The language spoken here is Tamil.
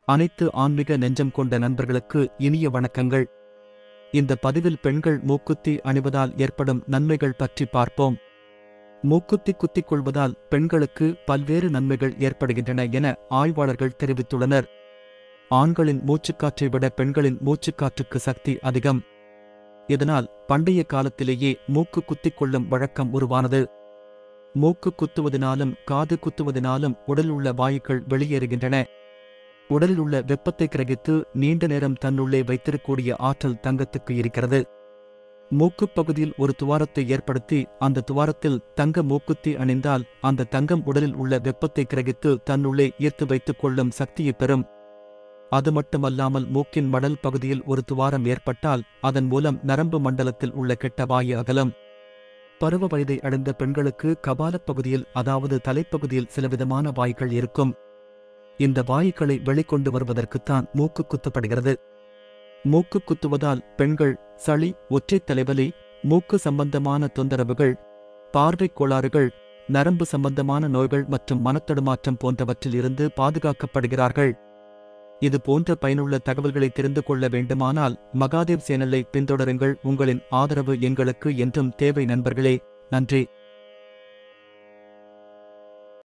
அனைத்து ஆன்மீக நெஞ்சம் கொண்ட நண்பர்களுக்கு இனிய வணக்கங்கள் இந்த பதிவில் பெண்கள் மூக்குத்தி அணிவதால் ஏற்படும் நன்மைகள் பற்றி பார்ப்போம் மூக்குத்தி குத்திக் கொள்வதால் பெண்களுக்கு பல்வேறு நன்மைகள் ஏற்படுகின்றன என ஆய்வாளர்கள் தெரிவித்துள்ளனர் ஆண்களின் மூச்சுக்காற்றை விட பெண்களின் மூச்சுக்காற்றுக்கு சக்தி அதிகம் இதனால் பண்டைய காலத்திலேயே மூக்கு குத்திக் கொள்ளும் வழக்கம் உருவானது மூக்கு குத்துவதினாலும் காது குத்துவதினாலும் உடலில் உள்ள வாயுக்கள் வெளியேறுகின்றன உடலில் உள்ள வெப்பத்தை கிரகித்து நீண்ட நேரம் தன்னுள்ளே வைத்திருக்கக்கூடிய ஆற்றல் தங்கத்துக்கு இருக்கிறது மூக்குப் பகுதியில் ஒரு துவாரத்தை ஏற்படுத்தி அந்த துவாரத்தில் தங்க மூக்குத்தி அணிந்தால் அந்த தங்கம் உடலில் உள்ள வெப்பத்தை கிரகித்து தன்னுள்ளே ஈர்த்து வைத்துக் கொள்ளும் சக்தியை பெறும் அது மட்டுமல்லாமல் மூக்கின் மடல் பகுதியில் ஒரு துவாரம் ஏற்பட்டால் அதன் மூலம் நரம்பு மண்டலத்தில் உள்ள கெட்ட வாயு அகலம் பருவ வயதை அடைந்த பெண்களுக்கு கபாலப் பகுதியில் அதாவது தலைப்பகுதியில் சிலவிதமான வாய்கள் இருக்கும் இந்த வாயுக்களை வெளிக்கொண்டு வருவதற்குத்தான் மூக்கு குத்தப்படுகிறது மூக்கு குத்துவதால் பெண்கள் சளி ஒற்றைத் தலைவலி மூக்கு சம்பந்தமான தொந்தரவுகள் பார்வைக் கோளாறுகள் நரம்பு சம்பந்தமான நோய்கள் மற்றும் மனத்தடுமாற்றம் போன்றவற்றில் இருந்து பாதுகாக்கப்படுகிறார்கள் இது போன்ற பயனுள்ள தகவல்களை தெரிந்து கொள்ள வேண்டுமானால் மகாதேவ் சேனலை பின்தொடருங்கள் உங்களின் ஆதரவு எங்களுக்கு என்றும் தேவை நண்பர்களே நன்றி